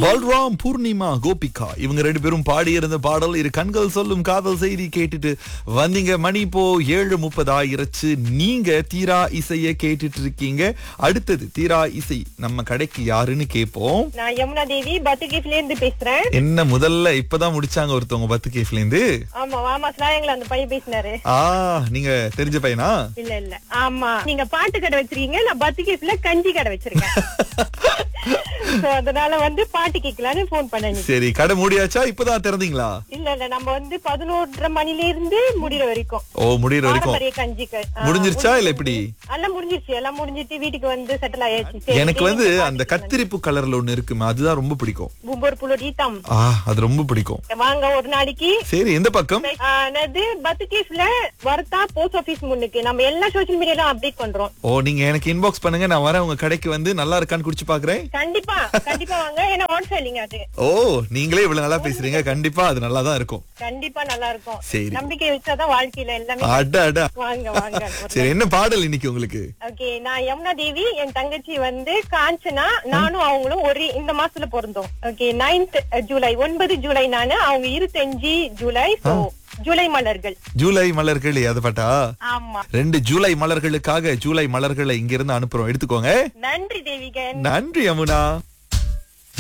பல்ராம் பூர்ணிமா கோபிகா இவங்க ரெண்டு பேரும் பாடியிருந்த பாடல் இரு கண்கள் சொல்லும் காதல் செய்தி கேட்டுட்டு வந்தீங்க மணி இப்போ ஏழு முப்பது ஆயிருச்சு நீங்க தீரா இசைய கேட்டுட்டு இருக்கீங்க அடுத்தது தீரா இசை நம்ம கடைக்கு யாருன்னு கேட்போம் நான் யமுனா தேவி பத்துகேஃப்ல இருந்து பேசுறேன் என்ன முதல்ல இப்பதான் முடிச்சாங்க ஒருத்தவங்க பத்து கேஃப்ல இருந்து ஆமா வாமா ஸ்லாயங்கள அந்த பையன் பேசினாரு ஆ நீங்க தெரிஞ்ச பையனா இல்ல இல்ல ஆமா நீங்க பாட்டு கடை வச்சிருக்கீங்க நான் பத்துகேஃப்ல கஞ்சி கடை வச்சிருக்கேன் So, அதனால வந்து பாட்டு கேட்கலான்னு போன் பண்ணேன் சரி கடை மூடியாச்சா இப்பதான் திறந்தீங்களா இல்ல இல்ல நம்ம வந்து பதினோரு மணில இருந்து முடிகிற வரைக்கும் ஓ முடியற வரைக்கும் பாரம்பரிய கஞ்சிக்கு ஆ, முடிஞ்சிருச்சா இல்ல எப்படி எல்லாம் முடிஞ்சிருச்சு எல்லாம் முடிஞ்சிட்டு வீட்டுக்கு வந்து செட்டில் ஆயாச்சு சரி, எனக்கு வந்து சரி, அந்த கத்திரிப்பு கலர்ல ஒண்ணு இருக்குமே அதுதான் ரொம்ப பிடிக்கும் பும்பர் புலோடி தம் ஆ அது ரொம்ப பிடிக்கும் வாங்க ஒரு நாளைக்கு சரி எந்த பக்கம் ஆ, என்னது பத்துகேஃப்ல வரதா போஸ்ட் ஆபீஸ் முன்னுக்கு நம்ம எல்லா சோசியல் மீடியாலும் அப்டேட் பண்றோம் ஓ நீங்க எனக்கு இன்பாக்ஸ் பண்ணுங்க நான் வரேன் உங்க கடைக்கு வந்து நல்லா இருக்கான்னு குடிச்சு பாக்குறேன் கண்டிப்பா கண்டிப்பா வாங்க ஏன்னா ஆன் செல்லிங் அது ஓ நீங்களே இவ்வளவு நல்லா பேசுறீங்க கண்டிப்பா அது நல்லா தான் இருக்கும் கண்டிப்பா நல்லா இருக்கும் சரி. நம்பிக்கை வச்சாதான் வாழ்க்கையில எல்லாமே அட அட வாங்க வாங்க சரி என்ன பாடல் இன்னைக்கு உங்களுக்கு ஓகே நான் யமுனா தேவி என் தங்கச்சி வந்து காஞ்சனா நானும் அவங்களும் ஒரு இந்த மாசத்துல பிறந்தோம் ஓகே நைன்த் ஜூலை ஒன்பது ஜூலை நானு அவங்க இருபத்தஞ்சு ஜூலை so ஜூலை மலர்கள் ஜூலை மலர்கள் அது பாட்டா ஆமா ரெண்டு ஜூலை மலர்களுக்காக ஜூலை மலர்களை இங்க இருந்து அனுப்புறோம் எடுத்துக்கோங்க நன்றி தேவிகன் நன்றி யமுனா